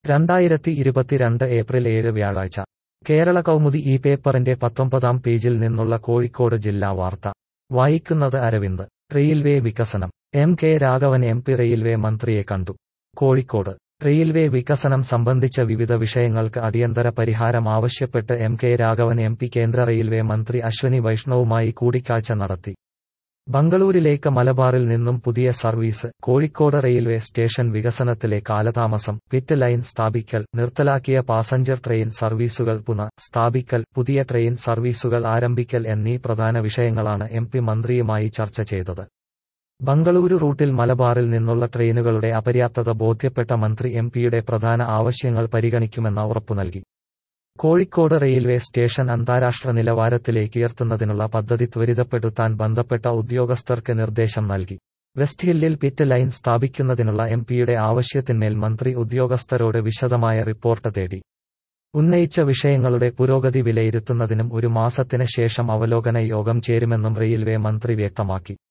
രണ്ടായിരത്തി ഇരുപത്തിരണ്ട് ഏപ്രിൽ ഏഴ് വ്യാഴാഴ്ച കേരള കൗമുദി ഈ പേപ്പറിന്റെ പത്തൊമ്പതാം പേജിൽ നിന്നുള്ള കോഴിക്കോട് ജില്ലാ വാർത്ത വായിക്കുന്നത് അരവിന്ദ് റെയിൽവേ വികസനം M K Raghavan M P railway മന്ത്രിയെ കണ്ടു കോഴിക്കോട് റെയിൽവേ വികസനം സംബന്ധിച്ച വിവിധ വിഷയങ്ങൾക്ക് അടിയന്തര പരിഹാരം ആവശ്യപ്പെട്ട് M K Raghavan M P കേന്ദ്ര റെയിൽവേ മന്ത്രി അശ്വനി വൈഷ്ണവുമായി കൂടിക്കാഴ്ച നടത്തി ബംഗളൂരിലേക്ക് മലബാറിൽ നിന്നും പുതിയ സർവീസ് കോഴിക്കോട് റെയിൽവേ സ്റ്റേഷൻ വികസനത്തിലെ കാലതാമസം പിറ്റ് ലൈൻ സ്ഥാപിക്കൽ നിർത്തലാക്കിയ പാസഞ്ചർ ട്രെയിൻ സർവീസുകൾ പുനഃ സ്ഥാപിക്കൽ പുതിയ ട്രെയിൻ സർവീസുകൾ ആരംഭിക്കൽ എന്നീ പ്രധാന വിഷയങ്ങളാണ് എം പി മന്ത്രിയുമായി ചർച്ച ചെയ്തത് ബംഗളൂരു റൂട്ടിൽ മലബാറിൽ നിന്നുള്ള ട്രെയിനുകളുടെ അപര്യാപ്തത ബോധ്യപ്പെട്ട മന്ത്രി എം പിയുടെ പ്രധാന ആവശ്യങ്ങൾ പരിഗണിക്കുമെന്ന ഉറപ്പു നൽകി കോഴിക്കോട് റെയിൽവേ സ്റ്റേഷൻ അന്താരാഷ്ട്ര നിലവാരത്തിലേക്ക് ഉയർത്തുന്നതിനുള്ള പദ്ധതി ത്വരിതപ്പെടുത്താൻ ബന്ധപ്പെട്ട ഉദ്യോഗസ്ഥർക്ക് നിർദ്ദേശം നൽകി വെസ്റ്റ് ഹില്ലിൽ പിറ്റ് ലൈൻ സ്ഥാപിക്കുന്നതിനുള്ള എം പിയുടെ ആവശ്യത്തിന്മേൽ മന്ത്രി ഉദ്യോഗസ്ഥരോട് വിശദമായ റിപ്പോർട്ട് തേടി ഉന്നയിച്ച വിഷയങ്ങളുടെ പുരോഗതി വിലയിരുത്തുന്നതിനും ഒരു മാസത്തിന് ശേഷം അവലോകന യോഗം ചേരുമെന്നും റെയിൽവേ മന്ത്രി വ്യക്തമാക്കി